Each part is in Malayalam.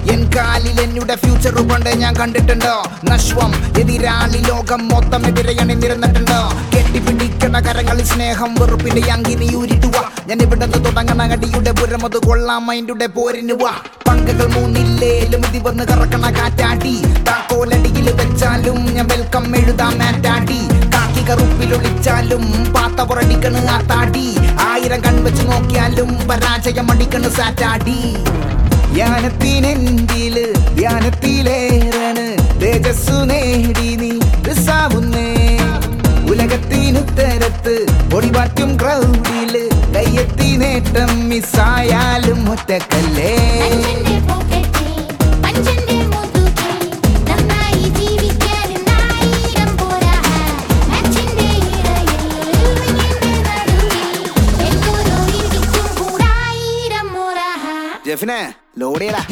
എൻ കാലിൽ എന്നുടെ ഫ്യൂച്ചർ കൊണ്ട് ഞാൻ കണ്ടിട്ടുണ്ടോ നശ്വം എതിരാളി ലോകം മൊത്തം എതിരയണി നിരന്നിട്ടുണ്ടോ കെട്ടിപ്പിടിക്കണ കരങ്ങളിൽ സ്നേഹം വെറുപ്പിന്റെ അങ്കിനി ഊരിട്ടുക ഞാൻ ഇവിടെ നിന്ന് തുടങ്ങണ അടിയുടെ പുരമത് കൊള്ളാം മൈൻഡുടെ പോരിന് വാ പങ്കകൾ മൂന്നില്ലേലും ഇത് വന്ന് കറക്കണ കാറ്റാടി താക്കോലടിയിൽ വെച്ചാലും ഞാൻ വെൽക്കം എഴുതാം മാറ്റാടി കാക്കി കറുപ്പിലൊളിച്ചാലും പാത്ത പുറടിക്കണ് ആ താടി ആയിരം കൺവെച്ച് നോക്കിയാലും പരാജയം അടിക്കണ് സാറ്റാടി ധ്യാനത്തിനെന്തില് ധ്യാനത്തിലേറാണ് തേജസ്സു നേടി നീ റിസാവുന്നേ ഉലകത്തിനുത്തരത്ത് ഒടിവാറ്റും ക്രൗഡില് കയ്യെത്തി നേട്ടം മിസ്സായാലും ഒറ്റക്കല്ലേ അഞ്ചന്റെ പോക്കറ്റിൽ അഞ്ചന്റെ മുതുകിൽ നന്നായി ജീവിക്കാൻ ആയിരം പോരാ അച്ഛന്റെ ഇടയിൽ വിങ്ങിന്റെ നടുവിൽ എന്തൊരു ഇടിക്കും കൂടായിരം മോറാ ജെഫിനെ ലോഡ് ചെയ്യടാ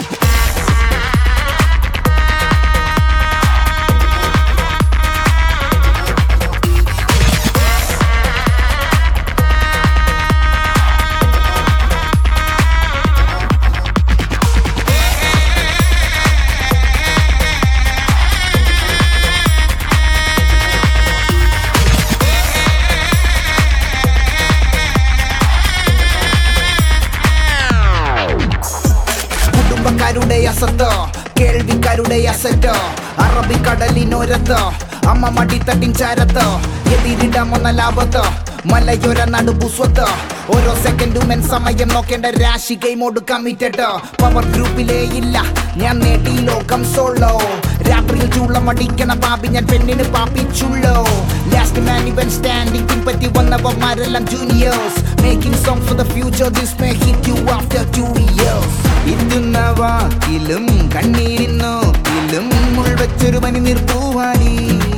കുടുംബക്കാരുടെ അസത്തോ കേൾവിക്കാരുടെ അസറ്റോ അറബിക്കടലിനോരത്തോ അമ്മ മടിത്തട്ടിൻ ചാരത്തോ എതിരിടാമൊന്ന ലാഭത്തോ മലയോര നടുപുസ്വത്തോ ഓരോ സെക്കൻഡും എൻ സമയം നോക്കേണ്ട രാശി ഗെയിമോട് കമ്മിറ്റഡോ പവർ ഗ്രൂപ്പിലേ ഇല്ല ഞാൻ നേടി ലോകം സോളോ രാത്രിയിൽ ചൂളം അടിക്കണ പാപ്പി ഞാൻ പെണ്ണിന് പാപ്പിച്ചുള്ളോ ലാസ്റ്റ് മാൻ ഇവൻ സ്റ്റാൻഡിംഗ് പിൻപറ്റി വന്നവന്മാരെല്ലാം juniors making song for the future this may hit you after two years ഇന്നുന്ന വാക്കിലും കണ്ണീരിൻ നോക്കിലും മുൾവച്ചൊരു പനി നിർപ്പൂവാടി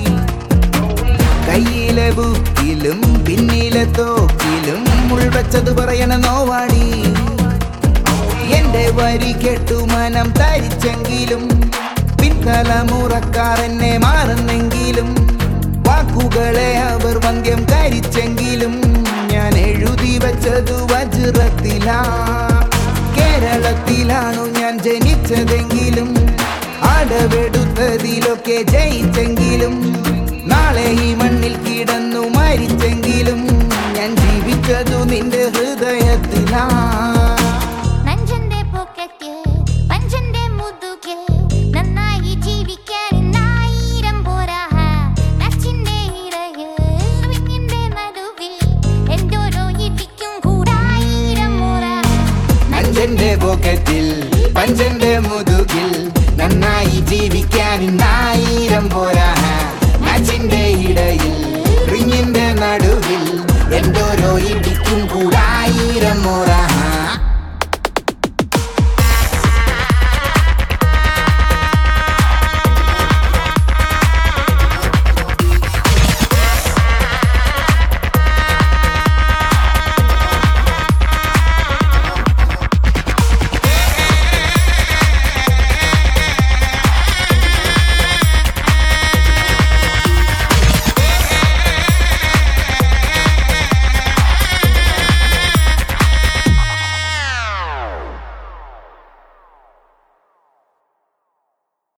കയ്യിലെ ബുക്കിലും പിന്നിലെ തോക്കിലും മുൾവച്ചത് പറയണ നോവാടി എന്റെ വരി കേട്ടു മനം തരിച്ചെങ്കിലും പിൻതലമുറക്കാർ എന്നെ മാറുന്നെങ്കിലും വാക്കുകളെ അവർ വന്ധ്യം കരിച്ചെങ്കിലും ഞാൻ എഴുതി വെച്ചതു വജ്രത്തിലാ കേരളത്തിലാണു ഞാൻ ജനിച്ചതെങ്കിലും അടവെടുത്തതിലൊക്കെ ജയിച്ചെങ്കിലും നാളെ ഈ മണ്ണിൽ കിടന്നു മരിച്ചെങ്കിലും ഞാൻ ജീവിച്ചതു നിന്റെ ഹൃദയത്തിലാ നഞ്ചന്റെ പോക്കറ്റിൽ പഞ്ചന്റെ മുതുകിൽ നന്നായി ജീവിക്കാൻ ആയിരം പോരാ അച്ഛന്റെ ഇടയിൽ വിങ്ങിന്റെ നടുവിൽ എന്തോരോ ഇടിക്കും കൂടായിരം മോറാ അഞ്ചന്റെ പോക്കറ്റിൽ പഞ്ചന്റെ മുതുകിൽ നന്നായി ജീവിക്കാൻ ആയിരം പോരാ അച്ഛന്റെ ഇടയിൽ